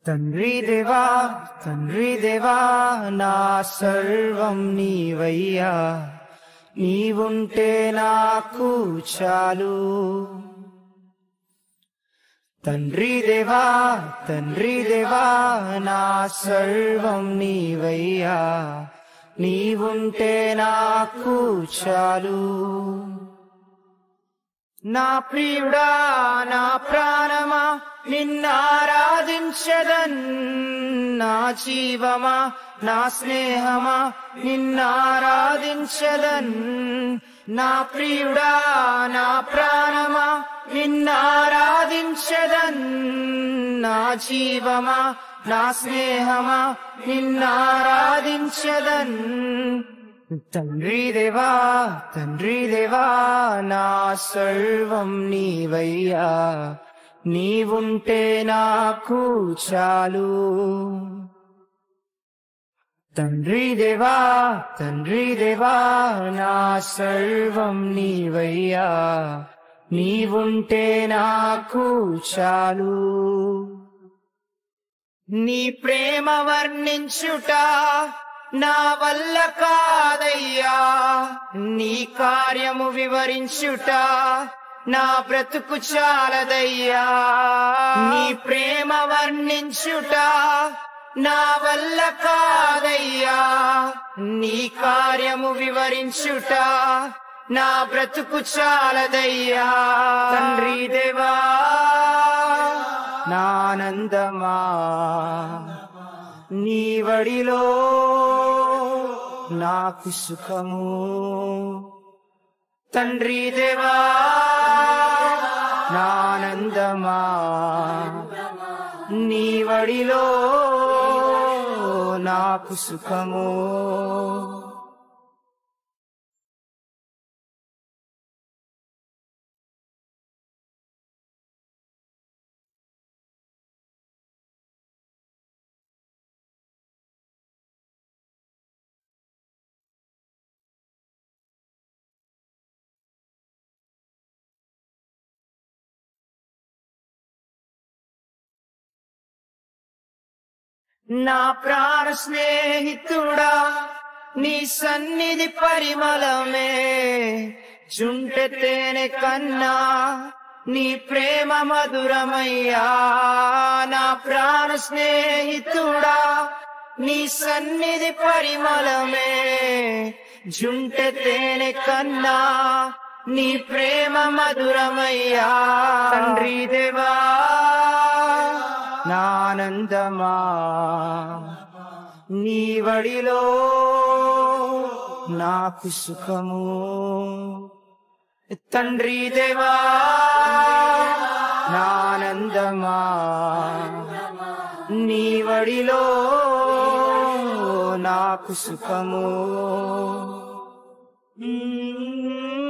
తండ్రి దేవా తండ్రి దేవా నా సర్వం నీవయ్యా నీవుంటే నాకు చాలు తండ్రి దేవా తండ్రి దేవా నా సర్వం నీవయ్యా నీవుంటే నాకు చాలు నా ప్రియుడా నా ప్రాణమా నిన్నారాధించదన్ నా జీవమా నా స్నేహమా నిన్నారాధించదన్ నా ప్రియుడా నా ప్రాణమా నిన్నారాధించదన్ నా జీవమా నా స్నేహమా నిన్నారాధించదన్ తండ్రి దేవా తండ్రి దేవా నా సర్వం నీవయ్యా నీవుంటే నాకు చాలు తండ్రి దేవా తండ్రి దేవా నా సర్వం నీవయ్యా నీవుంటే నాకు చాలు నీ ప్రేమ వర్ణించుట నా వల్ల కాదయ్యా నీ కార్యము వివరించుట నా బ్రతుకు చాలదయ్యా నీ ప్రేమ వర్ణించుట నా వల్ల కాదయ్యా నీ కార్యము వివరించుట నా బ్రతుకు చాలదయ్యా తండ్రి దేవా నానందమా నీ వడిలో నాకు సుఖము తండ్రి దేవా నానందమా నీ వడిలో నాకు సుఖము నా ప్రాణ స్నేహితుడా నీ సన్నిధి పరిమళమే జుంటె తేనె కన్నా నీ ప్రేమ మధురమయ్యా నా ప్రాణ స్నేహితుడా నీ సన్నిధి పరిమళమే జుంటె తేనె కన్నా నీ ప్రేమ మధురమయ్యా తండ్రి దేవా నానందమా నీ వడిలో నాకు సుఖము తండ్రి దేవా నానందమా నీ వడిలో నాకు సుఖము మ్మ్.